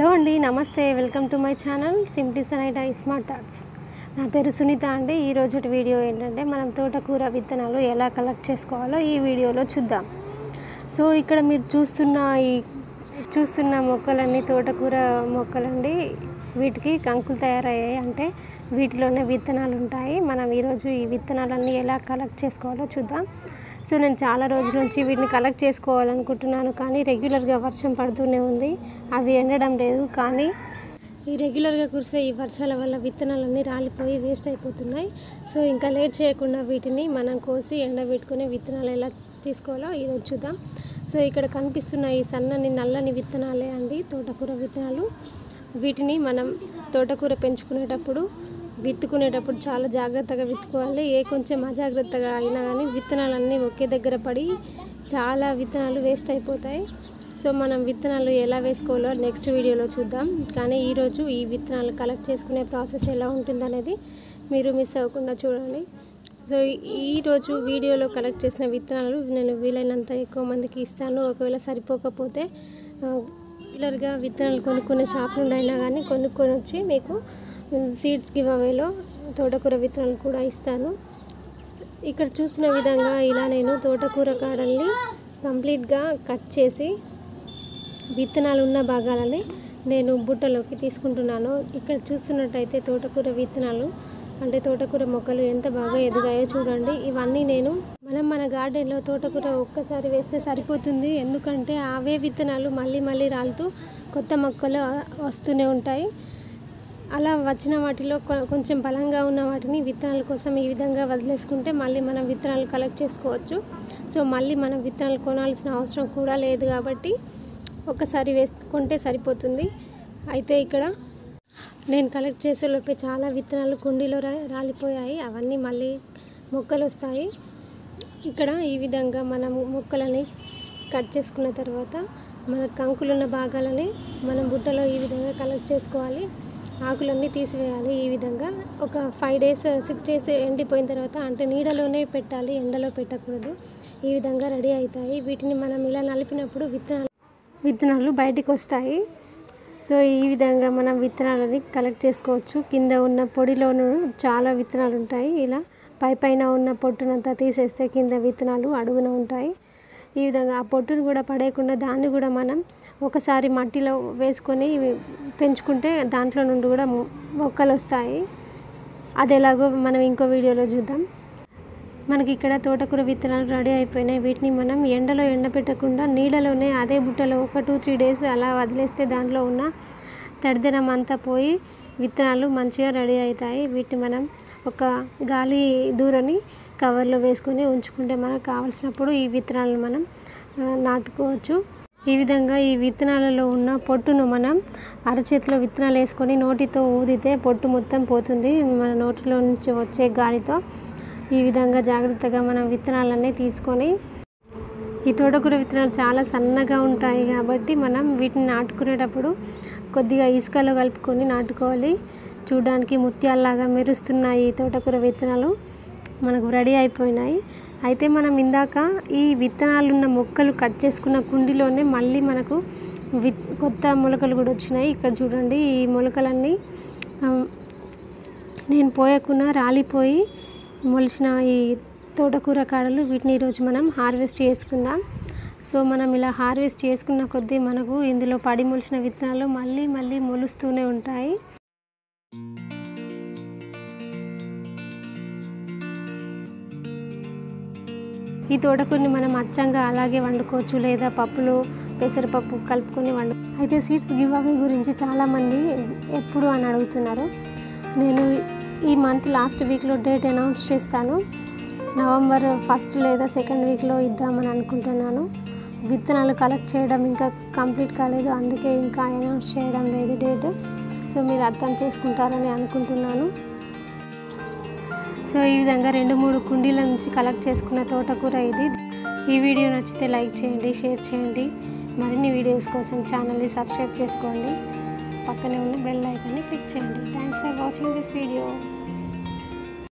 hello అండి నమస్తే welcome to my channel simply సనైట్ స్మార్ట్ థాట్స్ నా పేరు సునీత అండి ఈ రోజు వీడియో ఏంటంటే మనం తోటకూర విత్తనాలు ఎలా కలెక్ట్ చేసుకోవాలో ఈ వీడియోలో చూద్దాం సో ఇక్కడ మీరు చూస్తున్న ఈ చూస్తున్న మొక్కలన్నీ తోటకూర మొక్కలండి వీటికి కంకులు తయారయ్యాయి అంటే వీటిలోనే విత్తనాలు ఉంటాయి మనం ఈరోజు ఈ విత్తనాలన్నీ ఎలా కలెక్ట్ చేసుకోవాలో చూద్దాం సో నేను చాలా రోజుల నుంచి వీటిని కలెక్ట్ చేసుకోవాలనుకుంటున్నాను కానీ రెగ్యులర్గా వర్షం పడుతూనే ఉంది అవి ఎండడం లేదు కానీ ఈ రెగ్యులర్గా కురిసే ఈ వర్షాల వల్ల విత్తనాలన్నీ రాలిపోయి వేస్ట్ అయిపోతున్నాయి సో ఇంకా లేట్ చేయకుండా వీటిని మనం కోసి ఎండబెట్టుకుని విత్తనాలు ఎలా తీసుకోవాలో ఈరోజు చూద్దాం సో ఇక్కడ కనిపిస్తున్న ఈ సన్నని నల్లని విత్తనాలే అండి తోటకూర విత్తనాలు వీటిని మనం తోటకూర పెంచుకునేటప్పుడు విత్తుకునేటప్పుడు చాలా జాగ్రత్తగా విత్తుకోవాలి ఏ కొంచెం అజాగ్రత్తగా అయినా కానీ విత్తనాలన్నీ ఒకే దగ్గర పడి చాలా విత్తనాలు వేస్ట్ అయిపోతాయి సో మనం విత్తనాలు ఎలా వేసుకోవాలో నెక్స్ట్ వీడియోలో చూద్దాం కానీ ఈరోజు ఈ విత్తనాలు కలెక్ట్ చేసుకునే ప్రాసెస్ ఎలా ఉంటుందనేది మీరు మిస్ అవ్వకుండా చూడండి సో ఈరోజు వీడియోలో కలెక్ట్ చేసిన విత్తనాలు నేను వీలైనంత ఎక్కువ మందికి ఇస్తాను ఒకవేళ సరిపోకపోతే రెగ్యులర్గా విత్తనాలు కొనుక్కునే షాప్ నుండి అయినా కానీ కొనుక్కొని వచ్చి మీకు సీడ్స్ గివ్ అవేలో తోటకూర విత్తనాలు కూడా ఇస్తాను ఇక్కడ చూసిన విధంగా ఇలా నేను తోటకూర కాడల్ని కంప్లీట్గా కట్ చేసి విత్తనాలు ఉన్న భాగాలని నేను బుట్టలోకి తీసుకుంటున్నాను ఇక్కడ చూస్తున్నట్టయితే తోటకూర విత్తనాలు అంటే తోటకూర మొక్కలు ఎంత బాగా ఎదిగాయో చూడండి ఇవన్నీ నేను మనం మన గార్డెన్లో తోటకూర ఒక్కసారి వేస్తే సరిపోతుంది ఎందుకంటే అవే విత్తనాలు మళ్ళీ మళ్ళీ రాలుతూ కొత్త మొక్కలు వస్తూనే ఉంటాయి అలా వచ్చిన వాటిలో కొ- కొంచెం బలంగా ఉన్న వాటిని విత్తనాల కోసం ఈ విధంగా వదిలేసుకుంటే మళ్ళీ మనం విత్తనాలు కలెక్ట్ చేసుకోవచ్చు సో మళ్ళీ మనం విత్తనాలు కొనాల్సిన అవసరం కూడా లేదు కాబట్టి ఒకసారి వేసుకుంటే సరిపోతుంది అయితే ఇక్కడ నేను కలెక్ట్ చేసే లోపే చాలా విత్తనాలు కుండీలో రా రాలిపోయాయి అవన్నీ మళ్ళీ మొక్కలు వస్తాయి ఇక్కడ ఈ విధంగా మనం మొక్కలని కట్ చేసుకున్న తర్వాత మన కంకులున్న భాగాలని మనం బుట్టలో ఈ విధంగా కలెక్ట్ చేసుకోవాలి ఆకులన్నీ తీసివేయాలి ఈ విధంగా ఒక ఫైవ్ డేస్ సిక్స్ డేస్ ఎండిపోయిన తర్వాత అంటే నీడలోనే పెట్టాలి ఎండలో పెట్టకూడదు ఈ విధంగా రెడీ అవుతాయి వీటిని మనం ఇలా నలిపినప్పుడు విత్తనాలు విత్తనాలు బయటికి వస్తాయి సో ఈ విధంగా మనం విత్తనాలని కలెక్ట్ చేసుకోవచ్చు కింద ఉన్న పొడిలోనూ చాలా విత్తనాలు ఉంటాయి ఇలా పై పైన ఉన్న పొట్టునంతా తీసేస్తే కింద విత్తనాలు అడుగున ఉంటాయి ఈ విధంగా ఆ పొట్టును కూడా పడేయకుండా దాన్ని కూడా మనం ఒకసారి మట్టిలో వేసుకొని పెంచుకుంటే దాంట్లో నుండి కూడా మొ- మొక్కలు వస్తాయి అది ఎలాగో మనం ఇంకో వీడియోలో చూద్దాం మనకి ఇక్కడ తోటకూర విత్తనాలు రెడీ అయిపోయినాయి వీటిని మనం ఎండలో ఎండబెట్టకుండా నీడలోనే అదే బుట్టలో ఒక టూ త్రీ డేస్ అలా వదిలేస్తే దాంట్లో ఉన్న తడిదనం అంతా పోయి విత్తనాలు మంచిగా రెడీ అవుతాయి వీటిని మనం ఒక గాలి దూరని కవర్లో వేసుకొని ఉంచుకుంటే మనకు కావాల్సినప్పుడు ఈ విత్తనాలను మనం ఆ, నాటుకోవచ్చు ఈ విధంగా ఈ విత్తనాలలో ఉన్న పొట్టును మనం అరచేతిలో విత్తనాలు వేసుకొని నోటితో ఊదితే పొట్టు మొత్తం పోతుంది మన నోటిలో నుంచి వచ్చే గాలితో ఈ విధంగా జాగ్రత్తగా మనం విత్తనాలన్నీ తీసుకొని ఈ తోటకూర విత్తనాలు చాలా సన్నగా ఉంటాయి కాబట్టి మనం వీటిని నాటుకునేటప్పుడు కొద్దిగా ఇసుకలో కలుపుకొని నాటుకోవాలి చూడడానికి ముత్యాల్లాగా మెరుస్తున్నాయి ఈ తోటకూర విత్తనాలు మనకు రెడీ అయిపోయినాయి అయితే మనం ఇందాక ఈ విత్తనాలు ఉన్న మొక్కలు కట్ చేసుకున్న కుండీలోనే మళ్ళీ మనకు విత్ కొత్త మొలకలు కూడా వచ్చినాయి ఇక్కడ చూడండి ఈ మొలకలన్నీ ఆ, నేను పోయకుండా రాలిపోయి మొలిచిన ఈ తోటకూర కాడలు వీటిని ఈరోజు మనం హార్వెస్ట్ చేసుకుందాం సో మనం ఇలా హార్వెస్ట్ చేసుకున్న కొద్దీ మనకు ఇందులో పడి మొలిచిన విత్తనాలు మళ్ళీ మళ్ళీ మొలుస్తూనే ఉంటాయి ఈ తోటకూరని మనం అచ్చంగా అలాగే వండుకోవచ్చు లేదా పప్పులు పెసరపప్పు కలుపుకొని వండు అయితే సీడ్స్ గివ్ అవే గురించి చాలామంది ఎప్పుడు అని అడుగుతున్నారు నేను ఈ మంత్ లాస్ట్ వీక్లో డేట్ అనౌన్స్ చేస్తాను నవంబర్ ఫస్ట్ లేదా సెకండ్ వీక్లో ఇద్దామని అనుకుంటున్నాను విత్తనాలు కలెక్ట్ చేయడం ఇంకా కంప్లీట్ కాలేదు అందుకే ఇంకా అనౌన్స్ చేయడం లేదు డేట్ సో మీరు అర్థం చేసుకుంటారని అనుకుంటున్నాను సో ఈ విధంగా రెండు మూడు కుండీల నుంచి కలెక్ట్ చేసుకున్న తోటకూర ఇది ఈ వీడియో నచ్చితే లైక్ చేయండి షేర్ చేయండి మరిన్ని వీడియోస్ కోసం ఛానల్ని సబ్స్క్రైబ్ చేసుకోండి పక్కనే ఉన్న బెల్ ఐకాన్ని క్లిక్ చేయండి thanks for watching this video